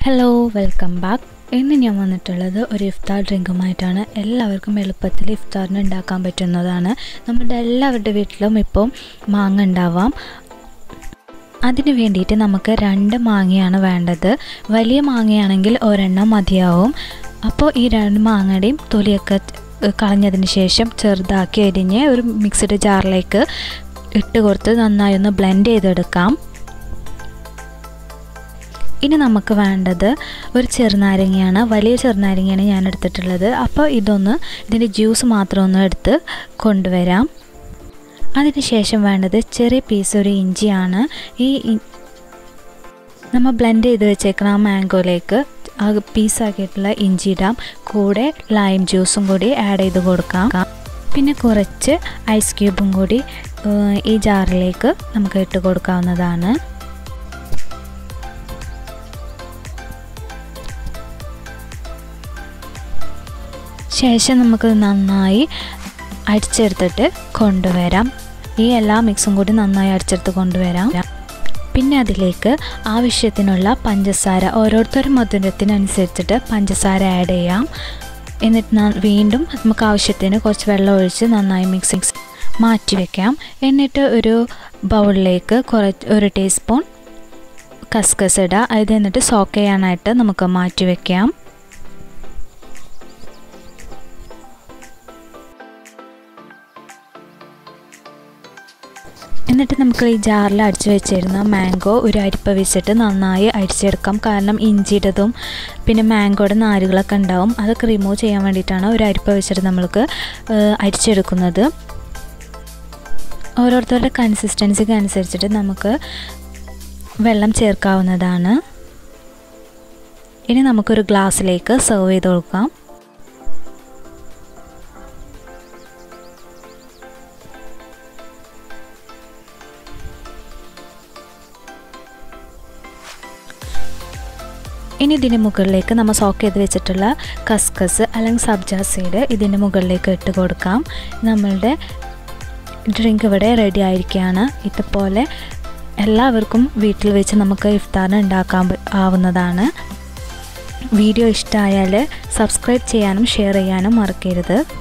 hello welcome back ഇന്ന് ഞാൻ വന്നിട്ടുള്ളത് ഒരു ഇഫ്താർ ഡ്രിങ്കുമായിട്ടാണ് എല്ലാവർക്കും എളുപ്പത്തിൽ ഇഫ്താറിന് ഉണ്ടാക്കാൻ പറ്റുന്നതാണ് നമ്മുടെ എല്ലാവരുടെ വീട്ടിലും ഇപ്പോൾ മാങ്ങ ഉണ്ടാവാം അതിന് വേണ്ടിയിട്ട് നമുക്ക് രണ്ട് മാങ്ങയാണ് വേണ്ടത് വലിയ മാങ്ങയാണെങ്കിൽ ഒരെണ്ണം മതിയാവും അപ്പോൾ ഈ രണ്ട് മാങ്ങയുടെയും തൊലിയൊക്കെ കളഞ്ഞതിന് ശേഷം ചെറുതാക്കി അരിഞ്ഞ് ഒരു മിക്സിയുടെ ജാറിലേക്ക് ഇട്ട് കൊടുത്ത് നന്നായി ഒന്ന് ബ്ലെൻഡ് ചെയ്തെടുക്കാം ഇനി നമുക്ക് വേണ്ടത് ഒരു ചെറുനാരങ്ങയാണ് വലിയ ചെറുനാരങ്ങയാണ് ഞാൻ എടുത്തിട്ടുള്ളത് അപ്പോൾ ഇതൊന്ന് ഇതിൻ്റെ ജ്യൂസ് മാത്രം ഒന്ന് എടുത്ത് കൊണ്ടുവരാം അതിനുശേഷം വേണ്ടത് ചെറിയ പീസ് ഒരു ഇഞ്ചിയാണ് ഈ നമ്മൾ ബ്ലെൻഡ് ചെയ്ത് വെച്ചേക്കുന്ന ആ മാംഗോയിലേക്ക് ആ പീസാക്കിയിട്ടുള്ള ഇഞ്ചി ഇടാം കൂടെ ലൈം ജ്യൂസും കൂടി ആഡ് ചെയ്ത് കൊടുക്കാം പിന്നെ കുറച്ച് ഐസ് ക്യൂബും കൂടി ഈ ജാറിലേക്ക് നമുക്ക് ഇട്ട് കൊടുക്കാവുന്നതാണ് ശേഷം നമുക്ക് നന്നായി അടിച്ചെടുത്തിട്ട് കൊണ്ടുവരാം ഈ എല്ലാ മിക്സും കൂടി നന്നായി അടിച്ചെടുത്ത് കൊണ്ടുവരാം പിന്നെ അതിലേക്ക് ആവശ്യത്തിനുള്ള പഞ്ചസാര ഓരോരുത്തരും മധുരത്തിനനുസരിച്ചിട്ട് പഞ്ചസാര ആഡ് ചെയ്യാം എന്നിട്ട് വീണ്ടും നമുക്ക് ആവശ്യത്തിന് കുറച്ച് വെള്ളം ഒഴിച്ച് നന്നായി മിക്സിങ് മാറ്റി വയ്ക്കാം എന്നിട്ട് ഒരു ബൗളിലേക്ക് കുറച്ച് ഒരു ടീസ്പൂൺ കസ്കസ് ഇടുക അത് എന്നിട്ട് സോക്ക് ചെയ്യാനായിട്ട് നമുക്ക് മാറ്റി വയ്ക്കാം എന്നിട്ട് നമുക്ക് ഈ ജാറിൽ അടിച്ചു വെച്ചിരുന്ന മാംഗോ ഒരു അരിപ്പ വെച്ചിട്ട് നന്നായി അരിച്ചെടുക്കാം കാരണം ഇഞ്ചിയുടേതും പിന്നെ മാംഗോയുടെ നാരുകളൊക്കെ ഉണ്ടാവും അതൊക്കെ റിമൂവ് ചെയ്യാൻ വേണ്ടിയിട്ടാണ് ഒരു അരിപ്പ വെച്ചിട്ട് നമ്മൾക്ക് അരിച്ചെടുക്കുന്നത് ഓരോരുത്തരുടെ കൺസിസ്റ്റൻസിക്ക് അനുസരിച്ചിട്ട് നമുക്ക് വെള്ളം ചേർക്കാവുന്നതാണ് ഇനി നമുക്കൊരു ഗ്ലാസ്സിലേക്ക് സെർവ് ചെയ്ത് കൊടുക്കാം ഇനി ഇതിന് മുകളിലേക്ക് നമ്മൾ സോക്ക് ചെയ്ത് വെച്ചിട്ടുള്ള കസ്കസ് അല്ലെങ്കിൽ സബ്ജ സീഡ് ഇതിൻ്റെ മുകളിലേക്ക് ഇട്ട് കൊടുക്കാം നമ്മളുടെ ഡ്രിങ്ക് ഇവിടെ റെഡി ആയിരിക്കുകയാണ് ഇതുപോലെ എല്ലാവർക്കും വീട്ടിൽ വെച്ച് നമുക്ക് ഇഫ്താറിന് ഉണ്ടാക്കാൻ ആവുന്നതാണ് വീഡിയോ ഇഷ്ടമായാൽ സബ്സ്ക്രൈബ് ചെയ്യാനും ഷെയർ ചെയ്യാനും മറക്കരുത്